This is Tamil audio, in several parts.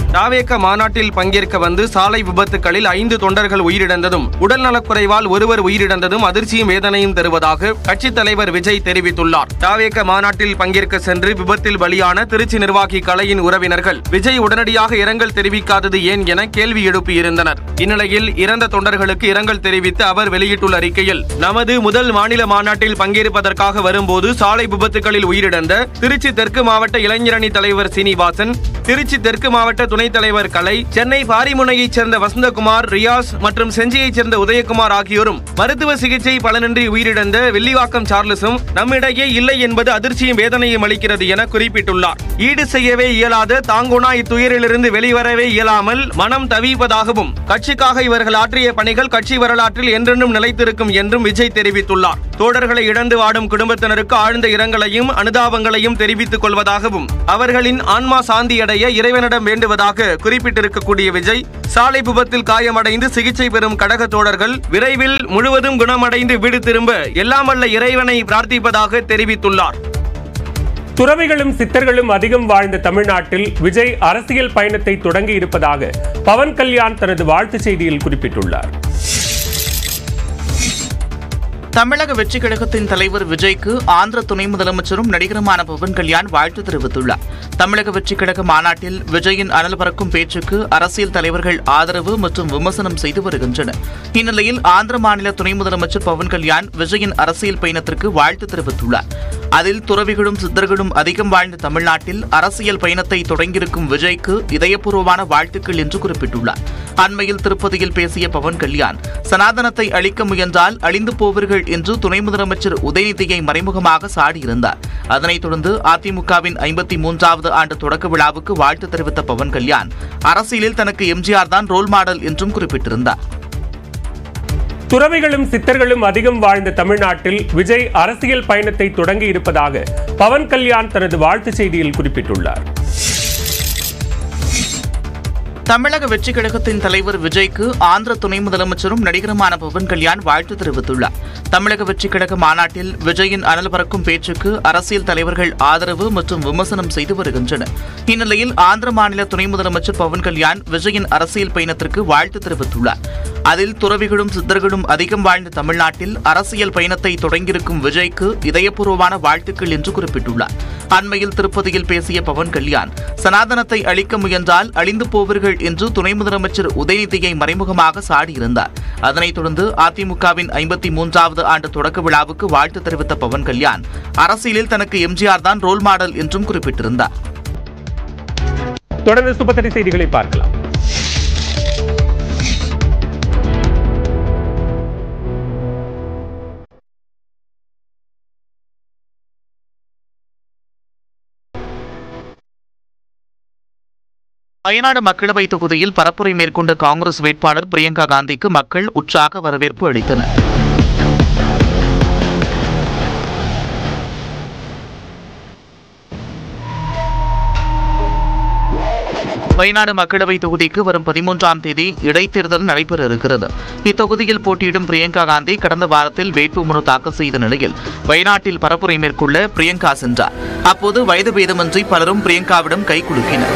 தாவேக மாநாட்டில் பங்கேற்க வந்து சாலை விபத்துகளில் ஐந்து தொண்டர்கள் உயிரிழந்ததும் உடல்நலக்குறைவால் ஒருவர் உயிரிழந்ததும் அதிர்ச்சியும் வேதனையும் தருவதாக கட்சித் தலைவர் விஜய் தெரிவித்துள்ளார் தாவேக மாநாட்டில் பங்கேற்க சென்று விபத்தில் பலியான திருச்சி நிர்வாகி கலையின் உறவினர்கள் விஜய் உடனடியாக இரங்கல் தெரிவிக்காதது ஏன் என கேள்வி எழுப்பியிருந்தனர் இந்நிலையில் இறந்த தொண்டர்களுக்கு இரங்கல் தெரிவித்து அவர் வெளியிட்டுள்ள அறிக்கையில் நமது முதல் மாநில மாநாட்டில் பங்கேற்பதற்காக வரும்போது சாலை விபத்துகளில் உயிரிழந்த திருச்சி தெற்கு மாவட்ட இளைஞரணி தலைவர் சீனிவாசன் திருச்சி தெற்கு மாவட்ட துணைத் தலைவர் கலை சென்னை பாரிமுனையைச் சேர்ந்த வசந்தகுமார் ரியாஸ் மற்றும் செஞ்சியைச் சேர்ந்த உதயகுமார் ஆகியோரும் மருத்துவ சிகிச்சை பலனின்றி உயிரிழந்த வெள்ளிவாக்கம் சார்லஸும் நம்மிடையே இல்லை என்பது அதிர்ச்சியும் வேதனையும் அளிக்கிறது என குறிப்பிட்டுள்ளார் ஈடு செய்யவே இயலாத தாங்குனா இத்துயரிலிருந்து வெளிவரவே இயலாமல் மனம் தவிப்பதாகவும் கட்சிக்காக இவர்கள் ஆற்றிய பணிகள் கட்சி வரலாற்றில் என்றென்றும் நிலைத்திருக்கும் என்றும் விஜய் தெரிவித்துள்ளார் தோழர்களை இழந்து வாடும் குடும்பத்தினருக்கு ஆழ்ந்த இரங்கலையும் அனுதாபங்களையும் தெரிவித்துக் கொள்வதாகவும் அவர்களின் ஆன்மா சாந்தியடைய இறைவனிடம் வேண்டுவதாக குறிப்பிட்டிருக்கக்கூடிய விஜய் சாலை விபத்தில் காயமடைந்து சிகிச்சை பெறும் கடக தோழர்கள் விரைவில் முழுவதும் குணமடைந்து வீடு திரும்ப எல்லாம் வல்ல இறைவனை பிரார்த்திப்பதாக தெரிவித்துள்ளார் துறவிகளும் சித்தர்களும் அதிகம் வாழ்ந்த தமிழ்நாட்டில் விஜய் அரசியல் பயணத்தை தொடங்கி இருப்பதாக பவன் கல்யாண் தனது வாழ்த்துச் செய்தியில் குறிப்பிட்டுள்ளார் தமிழக வெற்றி கழகத்தின் தலைவர் விஜய்க்கு ஆந்திர துணை முதலமைச்சரும் நடிகருமான பவன் கல்யாண் வாழ்த்து தெரிவித்துள்ளார் தமிழக வெற்றி கழக மாநாட்டில் விஜயின் அனல் பறக்கும் பேச்சுக்கு அரசியல் தலைவர்கள் ஆதரவு மற்றும் விமர்சனம் செய்து வருகின்றனர் இந்நிலையில் ஆந்திர மாநில துணை முதலமைச்சர் பவன் கல்யாண் விஜயின் அரசியல் பயணத்திற்கு வாழ்த்து தெரிவித்துள்ளார் அதில் துறவிகளும் சித்தர்களும் அதிகம் வாழ்ந்த தமிழ்நாட்டில் அரசியல் பயணத்தை தொடங்கியிருக்கும் விஜய்க்கு இதயபூர்வமான வாழ்த்துக்கள் என்று குறிப்பிட்டுள்ளார் அண்மையில் திருப்பதியில் பேசிய பவன் கல்யாண் சனாதனத்தை அழிக்க முயன்றால் அழிந்து போவீர்கள் என்று துணை முதலமைச்சர் உதயநிதியை மறைமுகமாக சாடியிருந்தார் அதனைத் தொடர்ந்து அதிமுகவின் ஐம்பத்தி மூன்றாவது ஆண்டு தொடக்க விழாவுக்கு வாழ்த்து தெரிவித்த பவன் கல்யாண் அரசியலில் தனக்கு எம்ஜிஆர் தான் ரோல் மாடல் என்றும் குறிப்பிட்டிருந்தார் துறவிகளும் சித்தர்களும் அதிகம் வாழ்ந்த தமிழ்நாட்டில் விஜய் அரசியல் பயணத்தை தொடங்கி இருப்பதாக பவன் கல்யாண் தனது வாழ்த்துச் செய்தியில் குறிப்பிட்டுள்ளார் தமிழக வெற்றி கழகத்தின் தலைவர் விஜய்க்கு ஆந்திர துணை முதலமைச்சரும் நடிகருமான பவன் கல்யாண் வாழ்த்து தெரிவித்துள்ளார் தமிழக வெற்றி கழக மாநாட்டில் விஜயின் அனல் பறக்கும் பேச்சுக்கு அரசியல் தலைவர்கள் ஆதரவு மற்றும் விமர்சனம் செய்து வருகின்றனர் இந்நிலையில் ஆந்திர மாநில துணை முதலமைச்சர் பவன் கல்யாண் விஜயின் அரசியல் பயணத்திற்கு வாழ்த்து தெரிவித்துள்ளார் அதில் துறவிகளும் சித்தர்களும் அதிகம் வாழ்ந்த தமிழ்நாட்டில் அரசியல் பயணத்தை தொடங்கியிருக்கும் விஜய்க்கு இதயபூர்வமான வாழ்த்துக்கள் என்று குறிப்பிட்டுள்ளார் அண்மையில் திருப்பதியில் பேசிய பவன் கல்யாண் சனாதனத்தை அழிக்க முயன்றால் அழிந்து போவீர்கள் என்று துணை முதலமைச்சர் உதயநிதியை மறைமுகமாக சாடியிருந்தார் அதனைத் தொடர்ந்து அதிமுகவின் ஐம்பத்தி மூன்றாவது ஆண்டு தொடக்க விழாவுக்கு வாழ்த்து தெரிவித்த பவன் கல்யாண் அரசியலில் தனக்கு எம்ஜிஆர் தான் ரோல் மாடல் என்றும் குறிப்பிட்டிருந்தார் தொடர்ந்து சுபத்திரை செய்திகளை பார்க்கலாம் வயநாடு மக்களவை தொகுதியில் பரப்புரை மேற்கொண்ட காங்கிரஸ் வேட்பாளர் பிரியங்கா காந்திக்கு மக்கள் உற்சாக வரவேற்பு அளித்தனர் வயநாடு மக்களவை தொகுதிக்கு வரும் பதிமூன்றாம் தேதி இடைத்தேர்தல் நடைபெற இருக்கிறது இத்தொகுதியில் போட்டியிடும் பிரியங்கா காந்தி கடந்த வாரத்தில் வேட்புமனு தாக்கல் செய்த நிலையில் வயநாட்டில் பரப்புரை மேற்கொள்ள பிரியங்கா சென்றார் அப்போது வயது பேதமின்றி பலரும் பிரியங்காவிடம் கை குலுக்கினர்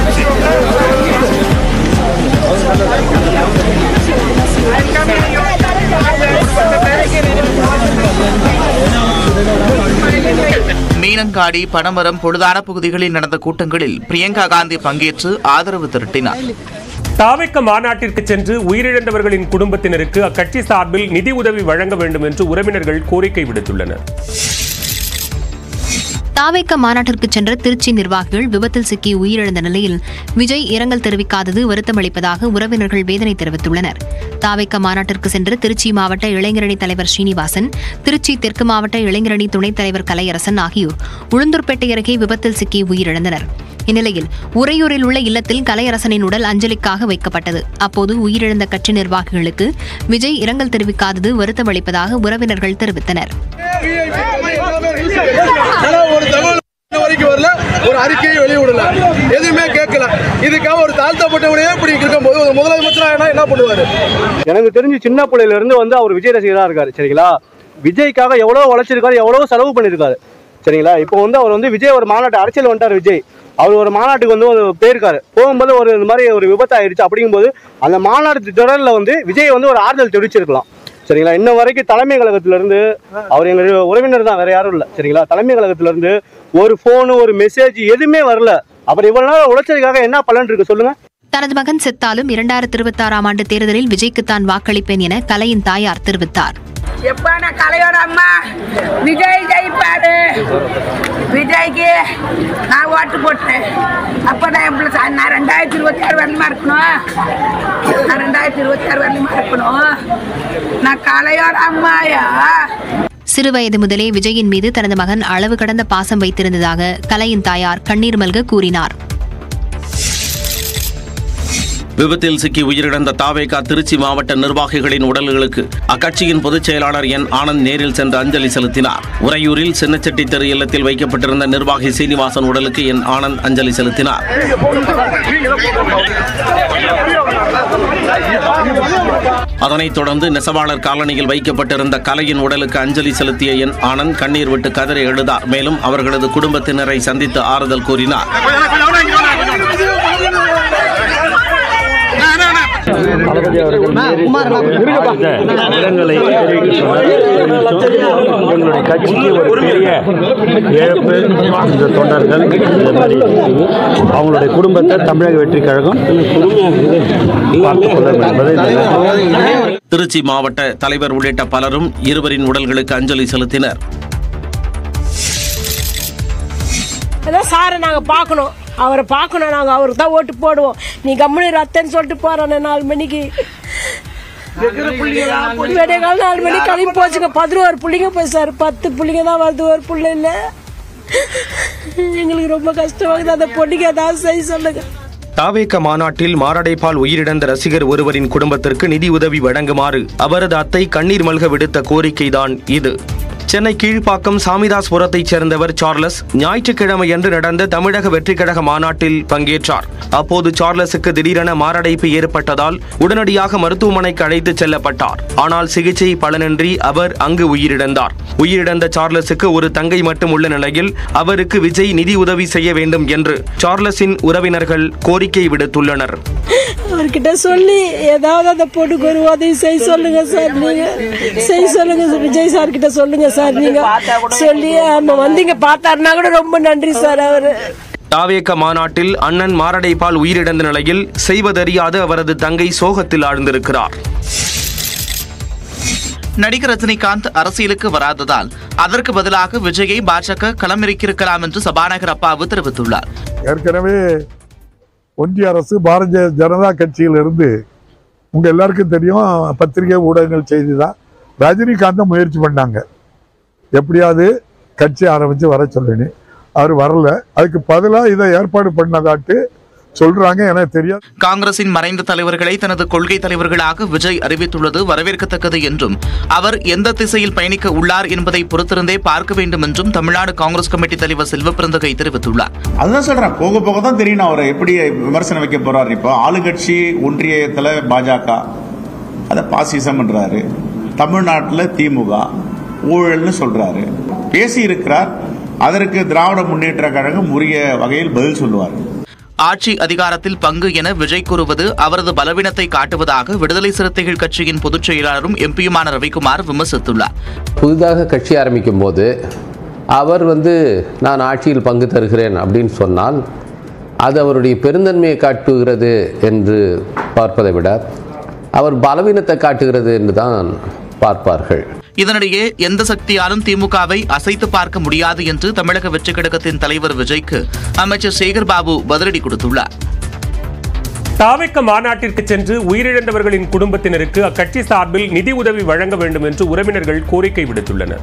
மீனங்காடி பனமரம் பொழுதான பகுதிகளில் நடந்த கூட்டங்களில் பிரியங்கா காந்தி பங்கேற்று ஆதரவு திரட்டினார் தாவேக்க மாநாட்டிற்கு சென்று உயிரிழந்தவர்களின் குடும்பத்தினருக்கு அக்கட்சி சார்பில் நிதி உதவி வழங்க வேண்டும் என்று உறவினர்கள் கோரிக்கை விடுத்துள்ளனர் தாவேக்க மாநாட்டிற்கு சென்ற திருச்சி நிர்வாகிகள் விபத்தில் சிக்கி உயிரிழந்த நிலையில் விஜய் இரங்கல் தெரிவிக்காதது வருத்தமளிப்பதாக உறவினர்கள் வேதனை தெரிவித்துள்ளனர் தாவேக்க மாநாட்டிற்கு சென்ற திருச்சி மாவட்ட இளைஞரணி தலைவர் ஸ்ரீனிவாசன் திருச்சி தெற்கு மாவட்ட இளைஞரணி துணைத் தலைவர் கலையரசன் ஆகியோர் உளுந்தூர்பேட்டை அருகே விபத்தில் சிக்கி உயிரிழந்தனர் இந்நிலையில் உறையூரில் உள்ள இல்லத்தில் கலையரசனின் உடல் அஞ்சலிக்காக வைக்கப்பட்டது அப்போது உயிரிழந்த கட்சி நிர்வாகிகளுக்கு விஜய் இரங்கல் தெரிவிக்காதது வருத்தமளிப்பதாக உறவினர்கள் தெரிவித்தனர் ஆனா ஒரு தகவல் இன்ன வரைக்கும் வரல ஒரு அறிக்கையை வெளியிடல எதுவுமே கேட்கல இதுக்காக ஒரு தாழ்த்தப்பட்டவனையே இப்படி இருக்கும்போது ஒரு முதலமைச்சரா என்ன பண்ணுவாரு எனக்கு தெரிஞ்சு சின்ன பிள்ளையில இருந்து வந்து அவர் விஜய் ரசிகரா இருக்காரு சரிங்களா விஜய்க்காக எவ்வளவு உழைச்சிருக்காரு எவ்வளவு செலவு பண்ணிருக்காரு சரிங்களா இப்போ வந்து அவர் வந்து விஜய் ஒரு மாநாட்டு அரசியல் வந்துட்டார் விஜய் அவர் ஒரு மாநாட்டுக்கு வந்து ஒரு போயிருக்காரு போகும்போது ஒரு இந்த மாதிரி ஒரு விபத்து ஆயிடுச்சு அப்படிங்கும்போது அந்த மாநாட்டு தொடரில் வந்து விஜய் வந்து ஒரு ஆறுதல் தெரிவிச்சிருக்கலாம் சரிங்களா இன்ன வரைக்கும் தலைமை கழகத்திலிருந்து அவர் எங்க உறவினர் தான் வேற யாரும் இல்லை சரிங்களா தலைமை கழகத்திலிருந்து ஒரு ஃபோனு ஒரு மெசேஜ் எதுவுமே வரல அவர் இவ்வளவு நாள் உழைச்சதுக்காக என்ன பலன் இருக்கு சொல்லுங்க தனது மகன் செத்தாலும் இரண்டாயிரத்தி இருபத்தி ஆறாம் ஆண்டு தேர்தலில் விஜய்க்கு தான் வாக்களிப்பேன் என கலையின் தாயார் தெரிவித்தார் எப்ப நான் கலையோட அம்மா விஜய் ஜெயிப்பாரு விஜய்க்கு நான் ஓட்டு போட்டேன் அப்பதான் என் பிள்ளை சா- நான் ரெண்டாயிரத்தி இருபத்தி ஆறு வரலுமா இருக்கணும் நான் ரெண்டாயிரத்தி இருபத்தி ஆறு வரலுமா இருக்கணும் நான் கலையோட அம்மாயா சிறுவயது முதலே விஜயின் மீது தனது மகன் அளவு கடந்த பாசம் வைத்திருந்ததாக கலையின் தாயார் கண்ணீர் மல்க கூறினார் விபத்தில் சிக்கி உயிரிழந்த தாவேகா திருச்சி மாவட்ட நிர்வாகிகளின் உடல்களுக்கு அக்கட்சியின் பொதுச் செயலாளர் என் ஆனந்த் நேரில் சென்று அஞ்சலி செலுத்தினார் உறையூரில் சின்னச்செட்டி தெரு இல்லத்தில் வைக்கப்பட்டிருந்த நிர்வாகி சீனிவாசன் உடலுக்கு என் ஆனந்த் அஞ்சலி செலுத்தினார் அதனைத் தொடர்ந்து நெசவாளர் காலனியில் வைக்கப்பட்டிருந்த கலையின் உடலுக்கு அஞ்சலி செலுத்திய என் ஆனந்த் கண்ணீர் விட்டு கதறி எழுதார் மேலும் அவர்களது குடும்பத்தினரை சந்தித்து ஆறுதல் கூறினார் இடங்களை எங்களுடைய கட்சிக்கு ஒரு பெரிய இழப்பு இந்த தொண்டர்கள் இந்த மாதிரி அவங்களுடைய குடும்பத்தை தமிழக வெற்றி கழகம் பார்த்துக் கொள்ள என்பதை இந்த திருச்சி மாவட்ட தலைவர் உள்ளிட்ட பலரும் இருவரின் உடல்களுக்கு அஞ்சலி செலுத்தினர் அதான் சாரை நாங்கள் பார்க்கணும் அவரை பார்க்கணும் நாங்கள் அவருக்கு தான் ஓட்டு போடுவோம் நீ கம்முனு ரத்தன்னு சொல்லிட்டு போறானே நாலு மணிக்கு விடிய காலம் நாலு மணிக்கு கிளம்பி போச்சுங்க பதினோரு பிள்ளைங்க போய் சார் பத்து பிள்ளைங்க தான் வருது ஒரு பிள்ளை இல்லை எங்களுக்கு ரொம்ப கஷ்டமாகுது அந்த பொண்ணுக்கு ஏதாவது செய்ய சொல்லுங்க தாவேக மாநாட்டில் மாரடைப்பால் உயிரிழந்த ரசிகர் ஒருவரின் குடும்பத்திற்கு நிதி உதவி வழங்குமாறு அவரது அத்தை கண்ணீர் மல்க விடுத்த கோரிக்கைதான் இது சென்னை கீழ்ப்பாக்கம் சாமிதாஸ்புரத்தைச் சேர்ந்தவர் சார்லஸ் ஞாயிற்றுக்கிழமையன்று நடந்த தமிழக வெற்றிக் கழக மாநாட்டில் பங்கேற்றார் அப்போது சார்லஸுக்கு திடீரென மாரடைப்பு ஏற்பட்டதால் உடனடியாக மருத்துவமனைக்கு அழைத்துச் செல்லப்பட்டார் ஆனால் சிகிச்சை பலனின்றி அவர் அங்கு உயிரிழந்தார் உயிரிழந்த சார்லஸுக்கு ஒரு தங்கை மட்டும் உள்ள நிலையில் அவருக்கு விஜய் நிதி உதவி செய்ய வேண்டும் என்று சார்லஸின் உறவினர்கள் கோரிக்கை விடுத்துள்ளனர் அவர்கிட்ட சொல்லி ஏதாவது அந்த பொண்ணுக்கு ஒரு உதவி செய்ய சொல்லுங்க சார் நீங்க செய்ய சொல்லுங்க சார். விஜய் சார் கிட்ட சொல்லுங்க சார் நீங்க சொல்லி ஆமா வந்தீங்க பார்த்தாருன்னா கூட ரொம்ப நன்றி சார் அவரு தாவேக மாநாட்டில் அண்ணன் மாரடைப்பால் உயிரிழந்த நிலையில் செய்வதறியாது அவரது தங்கை சோகத்தில் ஆழ்ந்திருக்கிறார் நடிகர் ரஜினிகாந்த் அரசியலுக்கு வராததால் அதற்கு பதிலாக விஜயை பாஜக களமிறக்கியிருக்கலாம் என்று சபாநாயகர் அப்பாவு தெரிவித்துள்ளார் ஏற்கனவே ஒன்றிய அரசு பாரதிய ஜனதா கட்சியிலிருந்து உங்க எல்லாருக்கும் தெரியும் பத்திரிகை ஊடகங்கள் செய்தி தான் ரஜினிகாந்தை முயற்சி பண்ணாங்க எப்படியாவது கட்சி ஆரம்பிச்சு வர சொல்லணும் அவர் வரல அதுக்கு பதிலாக இதை ஏற்பாடு பண்ணதாட்டு சொல்றாங்க எனக்கு தெரியாது காங்கிரசின் மறைந்த தலைவர்களை தனது கொள்கை தலைவர்களாக விஜய் அறிவித்துள்ளது வரவேற்கத்தக்கது என்றும் அவர் எந்த திசையில் பயணிக்க உள்ளார் என்பதை பொறுத்திருந்தே பார்க்க வேண்டும் என்றும் தமிழ்நாடு காங்கிரஸ் கமிட்டி தலைவர் செல்வப்பிரந்தகை தெரிவித்துள்ளார் அதுதான் சொல்றேன் போக போக தான் தெரியும் அவரை எப்படி விமர்சனம் வைக்க போறாரு இப்போ ஆளுங்கட்சி ஒன்றியத்தில் பாஜக அதை பாசிசம்ன்றாரு தமிழ்நாட்டில் திமுக ஊழல்னு சொல்றாரு பேசி இருக்கிறார் அதற்கு திராவிட முன்னேற்ற கழகம் உரிய வகையில் பதில் சொல்லுவார் ஆட்சி அதிகாரத்தில் பங்கு என விஜய் கூறுவது அவரது பலவீனத்தை காட்டுவதாக விடுதலை சிறுத்தைகள் கட்சியின் பொதுச் செயலாளரும் எம்பியுமான ரவிக்குமார் விமர்சித்துள்ளார் புதிதாக கட்சி ஆரம்பிக்கும் போது அவர் வந்து நான் ஆட்சியில் பங்கு தருகிறேன் அப்படின்னு சொன்னால் அது அவருடைய பெருந்தன்மையை காட்டுகிறது என்று பார்ப்பதை விட அவர் பலவீனத்தை காட்டுகிறது என்று தான் பார்ப்பார்கள் இதனிடையே எந்த சக்தியாலும் திமுகவை அசைத்து பார்க்க முடியாது என்று தமிழக வெற்றிக் கழகத்தின் தலைவர் விஜய்க்கு அமைச்சர் சேகர் பாபு பதிலடி கொடுத்துள்ளார் தாவேக்க மாநாட்டிற்கு சென்று உயிரிழந்தவர்களின் குடும்பத்தினருக்கு அக்கட்சி சார்பில் நிதி உதவி வழங்க வேண்டும் என்று உறவினர்கள் கோரிக்கை விடுத்துள்ளனர்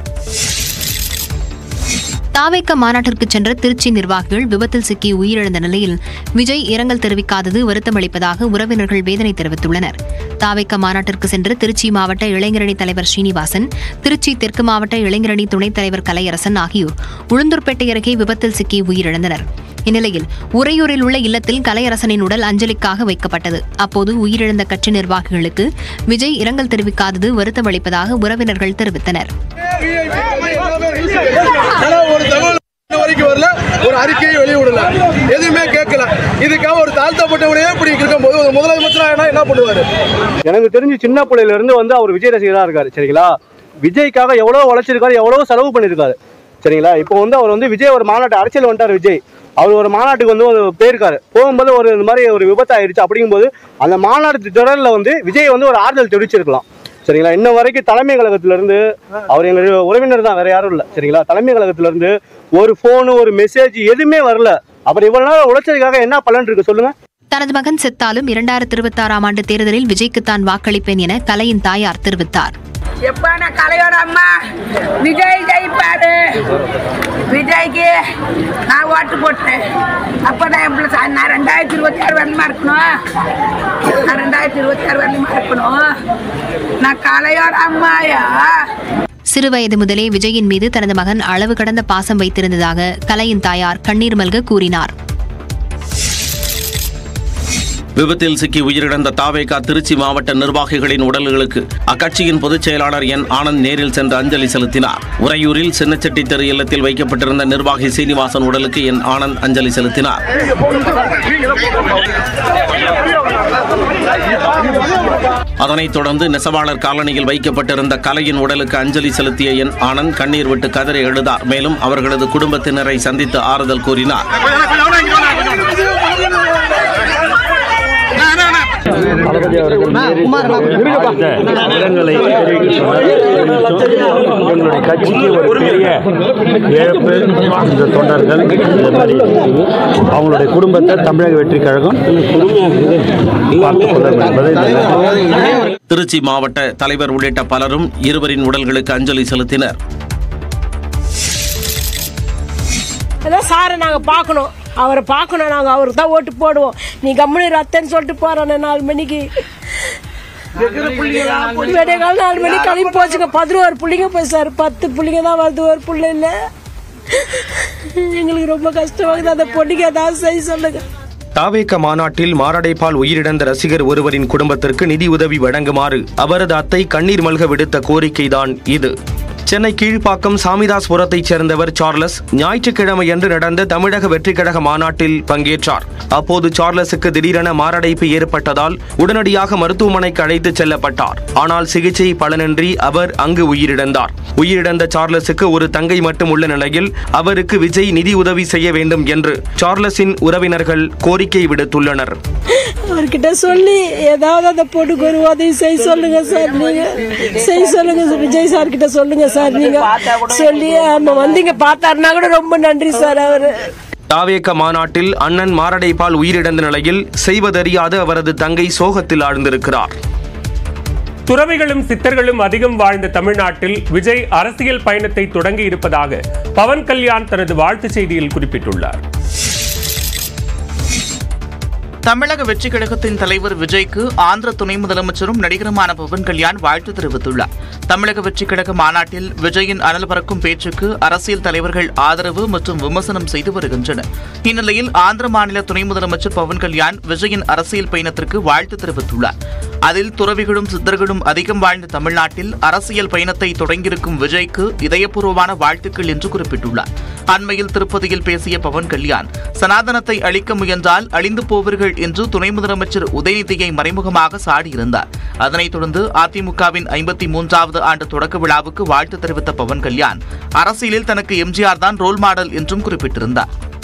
தாவேக்க மாநாட்டிற்கு சென்ற திருச்சி நிர்வாகிகள் விபத்தில் சிக்கி உயிரிழந்த நிலையில் விஜய் இரங்கல் தெரிவிக்காதது வருத்தமளிப்பதாக உறவினர்கள் வேதனை தெரிவித்துள்ளனர் தாவேக்க மாநாட்டிற்கு சென்ற திருச்சி மாவட்ட இளைஞரணி தலைவர் ஸ்ரீனிவாசன் திருச்சி தெற்கு மாவட்ட இளைஞரணி துணைத் தலைவர் கலையரசன் ஆகியோர் உளுந்தூர்பேட்டை அருகே விபத்தில் சிக்கி உயிரிழந்தனர் இந்நிலையில் உறையூரில் உள்ள இல்லத்தில் கலையரசனின் உடல் அஞ்சலிக்காக வைக்கப்பட்டது அப்போது உயிரிழந்த கட்சி நிர்வாகிகளுக்கு விஜய் இரங்கல் தெரிவிக்காதது வருத்தமளிப்பதாக உறவினர்கள் தெரிவித்தனர் ஆனா ஒரு தமிழ் இன்ன வரைக்கும் வரல ஒரு அறிக்கையை வெளியிடல எதுவுமே கேட்கல இதுக்காக ஒரு தாழ்த்தப்பட்டவனையே இப்படி இருக்கும்போது ஒரு முதலமைச்சராக என்ன பண்ணுவாரு எனக்கு தெரிஞ்சு சின்ன பிள்ளையில இருந்து வந்து அவர் விஜய் ரசிகரா இருக்காரு சரிங்களா விஜய்க்காக எவ்வளவு உழைச்சிருக்காரு எவ்வளவு செலவு பண்ணிருக்காரு சரிங்களா இப்போ வந்து அவர் வந்து விஜய் ஒரு மாநாட்டு அரசியல் வந்துட்டார் விஜய் அவர் ஒரு மாநாட்டுக்கு வந்து ஒரு போயிருக்காரு போகும்போது ஒரு இந்த மாதிரி ஒரு விபத்து ஆயிடுச்சு அப்படிங்கும்போது அந்த மாநாட்டு தொடரில் வந்து விஜய் வந்து ஒரு ஆறுதல் தெரிவிச்சிருக்கலாம் சரிங்களா இன்ன வரைக்கும் தலைமை கழகத்துல இருந்து அவர் எங்க உறவினர் தான் வேற யாரும் இல்லை சரிங்களா தலைமை கழகத்துல இருந்து ஒரு ஃபோனு ஒரு மெசேஜ் எதுவுமே வரல அவர் இவ்வளவு நாள் உழைச்சதுக்காக என்ன பலன் இருக்கு சொல்லுங்க தனது மகன் செத்தாலும் இரண்டாயிரத்தி இருபத்தி ஆறாம் ஆண்டு தேர்தலில் விஜய்க்கு தான் வாக்களிப்பேன் என கலையின் தாயார் தெரிவித்தார் எப்ப நான் கலையோட அம்மா விஜய் ஜெயிப்பாரு விஜய்க்கு நான் ஓட்டு போட்டேன் அப்பதான் என் பிள்ளை சா- நான் ரெண்டாயிரத்தி இருபத்தி ஆறு வரலுமா இருக்கணும் நான் ரெண்டாயிரத்தி இருபத்தி ஆறு வரலுமா இருக்கணும் நான் கலையோட அம்மாயா சிறுவயது முதலே விஜயின் மீது தனது மகன் அளவு கடந்த பாசம் வைத்திருந்ததாக கலையின் தாயார் கண்ணீர் மல்க கூறினார் விபத்தில் சிக்கி உயிரிழந்த தாவேகா திருச்சி மாவட்ட நிர்வாகிகளின் உடல்களுக்கு அக்கட்சியின் பொதுச் செயலாளர் என் ஆனந்த் நேரில் சென்று அஞ்சலி செலுத்தினார் உறையூரில் சின்னச்செட்டி தெரு இல்லத்தில் வைக்கப்பட்டிருந்த நிர்வாகி சீனிவாசன் உடலுக்கு என் ஆனந்த் அஞ்சலி செலுத்தினார் அதனைத் தொடர்ந்து நெசவாளர் காலனியில் வைக்கப்பட்டிருந்த கலையின் உடலுக்கு அஞ்சலி செலுத்திய என் ஆனந்த் கண்ணீர் விட்டு கதறி எழுதார் மேலும் அவர்களது குடும்பத்தினரை சந்தித்து ஆறுதல் கூறினார் தளபதி அவர்கள் நேரில் ஆழ்ந்த இரங்கலை தெரிவிக்கின்றனர். எங்களுடைய கட்சிக்கு ஒரு பெரிய இழப்பு இந்த தொண்டர்கள் இந்த மாதிரி அவங்களுடைய குடும்பத்தை தமிழக வெற்றி கழகம் பார்த்துக் கொள்ளும் என்பதை தெரிவித்துக் திருச்சி மாவட்ட தலைவர் உள்ளிட்ட பலரும் இருவரின் உடல்களுக்கு அஞ்சலி செலுத்தினர் அதான் சாரை நாங்கள் பார்க்கணும் அவரை பார்க்கணும் நாங்கள் அவருக்கு தான் ஓட்டு போடுவோம் நீ கம்முனி ரத்தன்னு சொல்லிட்டு போறானே நாலு மணிக்கு விடிய காலம் நாலு மணிக்கு கிளம்பி போச்சுங்க பதினோரு பிள்ளைங்க போய் சார் பத்து பிள்ளைங்க தான் வருது ஒரு பிள்ளை இல்லை எங்களுக்கு ரொம்ப கஷ்டமாகுது அந்த பொண்ணுக்கு ஏதாவது செய்ய சொல்லுங்க தாவேக மாநாட்டில் மாரடைப்பால் உயிரிழந்த ரசிகர் ஒருவரின் குடும்பத்திற்கு நிதி உதவி வழங்குமாறு அவரது அத்தை கண்ணீர் மல்க விடுத்த கோரிக்கைதான் இது சென்னை கீழ்ப்பாக்கம் சாமிதாஸ்புரத்தைச் சேர்ந்தவர் சார்லஸ் ஞாயிற்றுக்கிழமையன்று நடந்த தமிழக வெற்றிக் கழக மாநாட்டில் பங்கேற்றார் அப்போது சார்லஸுக்கு திடீரென மாரடைப்பு ஏற்பட்டதால் உடனடியாக மருத்துவமனைக்கு அழைத்துச் செல்லப்பட்டார் ஆனால் சிகிச்சை பலனின்றி அவர் அங்கு உயிரிழந்தார் உயிரிழந்த சார்லஸுக்கு ஒரு தங்கை மட்டும் உள்ள நிலையில் அவருக்கு விஜய் நிதி உதவி செய்ய வேண்டும் என்று சார்லஸின் உறவினர்கள் கோரிக்கை விடுத்துள்ளனர் அவர்கிட்ட சொல்லி ஏதாவது அந்த பொண்ணுக்கு ஒரு உதவி செய்ய சொல்லுங்க சார் நீங்க செய்ய சொல்லுங்க சார். விஜய் சார் கிட்ட சொல்லுங்க சார் நீங்க சொல்லி ஆமா வந்தீங்க பார்த்தாருன்னா கூட ரொம்ப நன்றி சார் அவரு தாவேக மாநாட்டில் அண்ணன் மாரடைப்பால் உயிரிழந்த நிலையில் செய்வதறியாது அவரது தங்கை சோகத்தில் ஆழ்ந்திருக்கிறார் துறவிகளும் சித்தர்களும் அதிகம் வாழ்ந்த தமிழ்நாட்டில் விஜய் அரசியல் பயணத்தை தொடங்கி இருப்பதாக பவன் கல்யாண் தனது வாழ்த்துச் செய்தியில் குறிப்பிட்டுள்ளார் தமிழக வெற்றி கழகத்தின் தலைவர் விஜய்க்கு ஆந்திர துணை முதலமைச்சரும் நடிகருமான பவன் கல்யாண் வாழ்த்து தெரிவித்துள்ளார் தமிழக வெற்றி கழக மாநாட்டில் விஜயின் அனல் பறக்கும் பேச்சுக்கு அரசியல் தலைவர்கள் ஆதரவு மற்றும் விமர்சனம் செய்து வருகின்றனர் இந்நிலையில் ஆந்திர மாநில துணை முதலமைச்சர் பவன் கல்யாண் விஜயின் அரசியல் பயணத்திற்கு வாழ்த்து தெரிவித்துள்ளார் அதில் துறவிகளும் சித்தர்களும் அதிகம் வாழ்ந்த தமிழ்நாட்டில் அரசியல் பயணத்தை தொடங்கியிருக்கும் விஜய்க்கு இதயபூர்வமான வாழ்த்துக்கள் என்று குறிப்பிட்டுள்ளார் அண்மையில் திருப்பதியில் பேசிய பவன் கல்யாண் சனாதனத்தை அழிக்க முயன்றால் அழிந்து போவீர்கள் என்று துணை முதலமைச்சர் உதயநிதியை மறைமுகமாக சாடியிருந்தார் அதனைத் தொடர்ந்து அதிமுகவின் ஐம்பத்தி மூன்றாவது ஆண்டு தொடக்க விழாவுக்கு வாழ்த்து தெரிவித்த பவன் கல்யாண் அரசியலில் தனக்கு எம்ஜிஆர் தான் ரோல் மாடல் என்றும் குறிப்பிட்டிருந்தார்